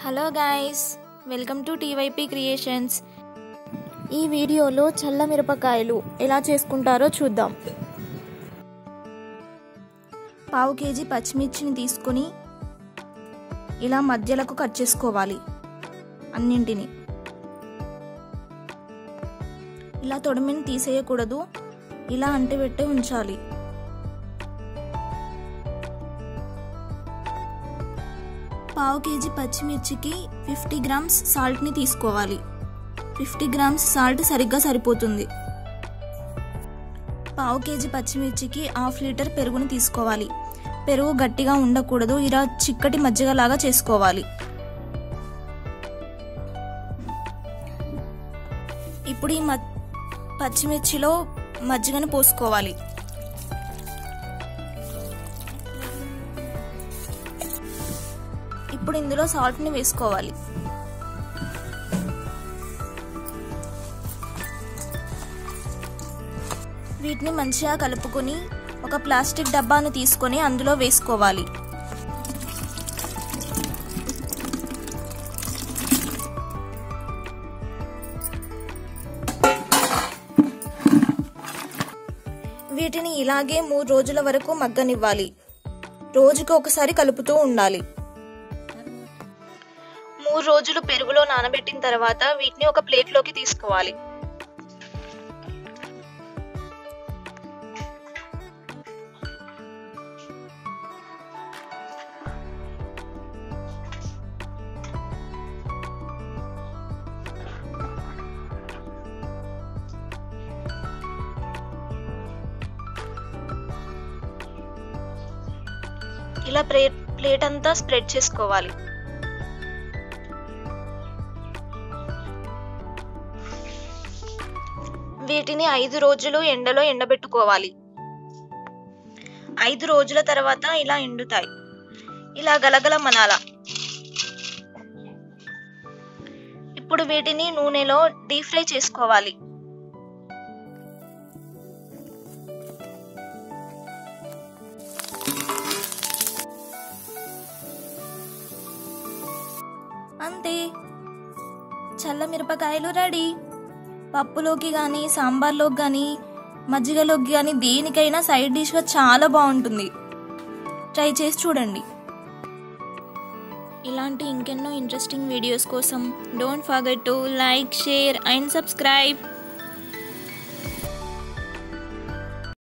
hello guys welcome to TYP creations ఈ వీడియోలో చల్ల మిరపకాయలు ఎలా చేసుకుంటారో చూద్దాం పావు కేజీ పచ్చిమిర్చిని తీసుకొని ఇలా మధ్యలకు కట్ చేసుకోవాలి అన్నింటిని ఇలా తొడిమిని తీసేయకూడదు ఇలా అంటిపెట్టి ఉంచాలి పావు కేజీ పచ్చిమిర్చికి ఫిఫ్టీ గ్రామ్స్ సాల్ట్ని తీసుకోవాలి ఫిఫ్టీ గ్రామ్స్ సాల్ట్ సరిగ్గా సరిపోతుంది పావు కేజీ పచ్చిమిర్చికి హాఫ్ లీటర్ పెరుగుని తీసుకోవాలి పెరుగు గట్టిగా ఉండకూడదు ఇలా చిక్కటి మజ్జిగలాగా చేసుకోవాలి ఇప్పుడు ఈ మ పచ్చిమిర్చిలో మజ్జిగను పోసుకోవాలి ఇప్పుడు ఇందులో సాల్ట్ని వేసుకోవాలి వీటిని మంచిగా కలుపుకొని ఒక ప్లాస్టిక్ డబ్బాను తీసుకొని అందులో వేసుకోవాలి వీటిని ఇలాగే మూడు రోజుల వరకు మగ్గనివ్వాలి రోజుకు ఒకసారి కలుపుతూ ఉండాలి మూడు రోజులు పెరుగులో నానబెట్టిన తర్వాత వీటిని ఒక ప్లేట్లోకి తీసుకోవాలి ఇలా ప్లేట్ ప్లేట్ అంతా స్ప్రెడ్ చేసుకోవాలి వీటిని ఐదు రోజులు ఎండలో ఎండబెట్టుకోవాలి ఐదు రోజుల తర్వాత ఇలా ఎండుతాయి ఇలా గలగల మనాల ఇప్పుడు వీటిని నూనెలో డీప్ ఫ్రై చేసుకోవాలి అంతే చల్ల మిరపకాయలు రెడీ పప్పులోకి కానీ సాంబార్లోకి కానీ మజ్జిగలోకి కానీ దేనికైనా సైడ్ డిష్గా చాలా బాగుంటుంది ట్రై చేసి చూడండి ఇలాంటి ఇంకెన్నో ఇంట్రెస్టింగ్ వీడియోస్ కోసం don't forget to like share and subscribe